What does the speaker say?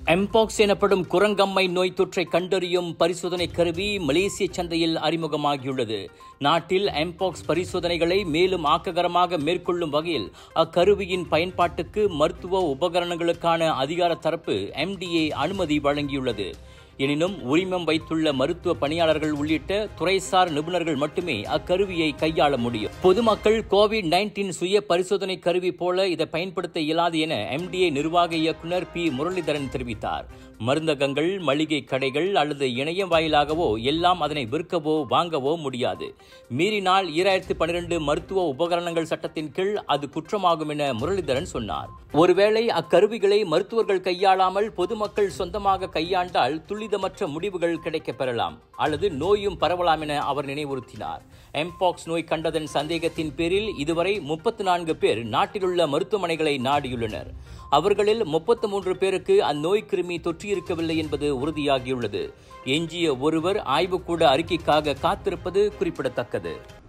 mpox எனப்படும் குரங்கம்மை நோய் தொற்றை கண்டறியும் பரிசோதனை கருவி மலேசிய சந்தையில் அறிமுகமாகியுள்ளது நாட்டில் எம்பாக்ஸ் பரிசோதனைகளை மேலும் ஆக்ககரமாக மேற்கொள்ளும் வகையில் அக்கருவியின் பயன்பாட்டுக்கு மருத்துவ உபகரணங்களுக்கான அதிகார தரப்பு எம்டிஏ அனுமதி வழங்கியுள்ளது எனினும் உரிமம் வைத்துள்ள மருத்துவ பணியாளர்கள் உள்ளிட்ட துறைசார் நிபுணர்கள் மட்டுமே அக்கருவியை கையாள முடியும் பொதுமக்கள் கோவிட் நைன்டீன் சுய பரிசோதனை கருவி போல இதை பயன்படுத்த இயலாது என எம்டிஏ நிர்வாக இயக்குநர் பி முரளிதரன் தெரிவித்தார் மருந்தகங்கள் மளிகை கடைகள் அல்லது இணையம் வாயிலாகவோ எல்லாம் அதனை விற்கவோ வாங்கவோ முடியாது மீறினால் ஈராயிரத்தி பன்னிரண்டு மருத்துவ உபகரணங்கள் சட்டத்தின் கீழ் அது குற்றமாகும் என முரளிதரன் சொன்னார் ஒருவேளை அக்கருவிகளை மருத்துவர்கள் கையாளாமல் பொதுமக்கள் சொந்தமாக கையாண்டால் துல்லிதமற்ற முடிவுகள் கிடைக்கப் பெறலாம் அல்லது நோயும் பரவலாம் என அவர் நினைவுறுத்தினார் எம்பாக்ஸ் நோய் கண்டதன் சந்தேகத்தின் பேரில் இதுவரை முப்பத்து நான்கு பேர் நாட்டிலுள்ள மருத்துவமனைகளை நாடியுள்ளனர் அவர்களில் முப்பத்து மூன்று பேருக்கு அந்நோய் கிருமி தொற்றியிருக்கவில்லை என்பது உறுதியாகியுள்ளது எஞ்சிய ஒருவர் ஆய்வுக்கூட அறிக்கைக்காக காத்திருப்பது குறிப்பிடத்தக்கது